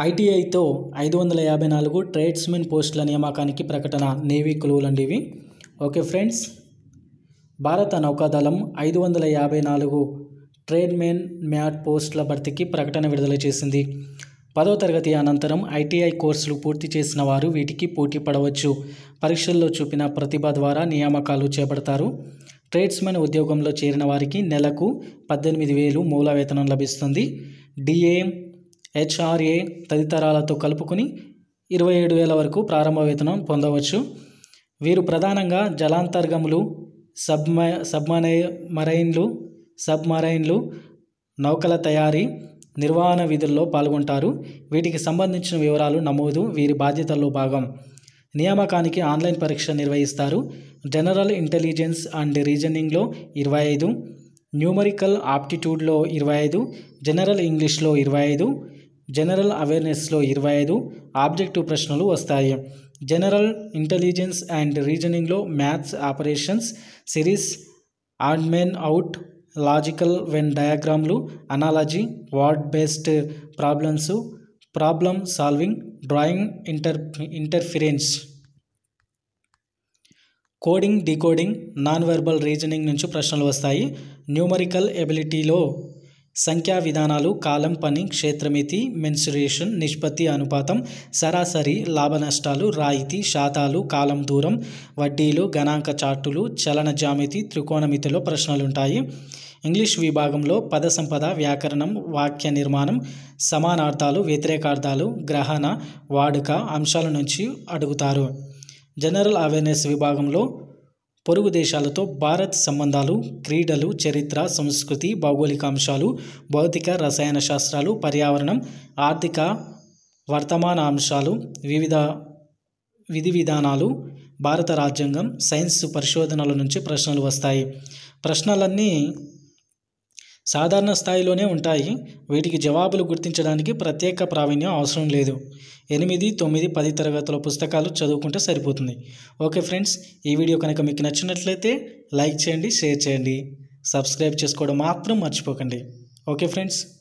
ఐటీఐతో ఐదు వందల యాభై నాలుగు ట్రేడ్స్మెన్ పోస్టుల నియామకానికి ప్రకటన నేవీ కొలువులండి ఇవి ఓకే ఫ్రెండ్స్ భారత నౌకాదళం ఐదు వందల యాభై నాలుగు ట్రేడ్మెన్ మ్యాట్ పోస్టుల భర్తీకి ప్రకటన విడుదల చేసింది పదో తరగతి అనంతరం ఐటీఐ కోర్సులు పూర్తి చేసిన వారు వీటికి పోటీ పడవచ్చు పరీక్షల్లో చూపిన ప్రతిభ ద్వారా నియామకాలు చేపడతారు ట్రేడ్స్మెన్ ఉద్యోగంలో చేరిన వారికి నెలకు పద్దెనిమిది వేలు మూల వేతనం లభిస్తుంది డిఏ హెచ్ఆర్ఏ తదితరాలతో కలుపుకొని ఇరవై ఏడు వేల వరకు ప్రారంభ వేతనం పొందవచ్చు వీరు ప్రధానంగా జలాంతర్గములు సబ్మ సబ్మరై మరైన్లు సబ్మరైన్లు నౌకల తయారీ నిర్వహణ విధుల్లో పాల్గొంటారు వీటికి సంబంధించిన వివరాలు నమోదు వీరి బాధ్యతల్లో భాగం నియామకానికి ఆన్లైన్ పరీక్ష నిర్వహిస్తారు జనరల్ ఇంటెలిజెన్స్ అండ్ రీజనింగ్లో ఇరవై ఐదు న్యూమరికల్ ఆప్టిట్యూడ్లో ఇరవై ఐదు జనరల్ ఇంగ్లీష్లో ఇరవై ఐదు జనరల్ అవేర్నెస్లో ఇరవై ఐదు ఆబ్జెక్టివ్ ప్రశ్నలు వస్తాయి జనరల్ ఇంటెలిజెన్స్ అండ్ రీజనింగ్లో maths operations series odd man out logical Venn డయాగ్రామ్లు analogy word based problems problem solving drawing inter interference coding decoding non verbal reasoning నుంచి ప్రశ్నలు వస్తాయి న్యూమరికల్ ఎబిలిటీలో సంఖ్యా విధానాలు కాలం పని క్షేత్రమితి మెన్సురేషన్ నిష్పత్తి అనుపాతం సరాసరి లాభ నష్టాలు రాయితీ శాతాలు కాలం దూరం వడ్డీలు గణాంక చార్టులు చలన జామితి త్రికోణమితిలో ప్రశ్నలు ఉంటాయి ఇంగ్లీష్ విభాగంలో పద సంపద వ్యాకరణం వాక్య నిర్మాణం సమానార్థాలు వ్యతిరేకార్థాలు గ్రహణ వాడుక అంశాల నుంచి అడుగుతారు జనరల్ అవేర్నెస్ విభాగంలో పొరుగు దేశాలతో భారత్ సంబంధాలు క్రీడలు చరిత్ర సంస్కృతి భౌగోళిక అంశాలు భౌతిక రసాయన శాస్త్రాలు పర్యావరణం ఆర్థిక వర్తమాన అంశాలు వివిధ విధి విధానాలు భారత రాజ్యాంగం సైన్స్ పరిశోధనల నుంచి ప్రశ్నలు వస్తాయి ప్రశ్నలన్నీ సాధారణ స్థాయిలోనే ఉంటాయి వీటికి జవాబులు గుర్తించడానికి ప్రత్యేక ప్రావీణ్యం అవసరం లేదు ఎనిమిది తొమ్మిది పది తరగతుల పుస్తకాలు చదువుకుంటే సరిపోతుంది ఓకే ఫ్రెండ్స్ ఈ వీడియో కనుక మీకు నచ్చినట్లయితే లైక్ చేయండి షేర్ చేయండి సబ్స్క్రైబ్ చేసుకోవడం మాత్రం మర్చిపోకండి ఓకే ఫ్రెండ్స్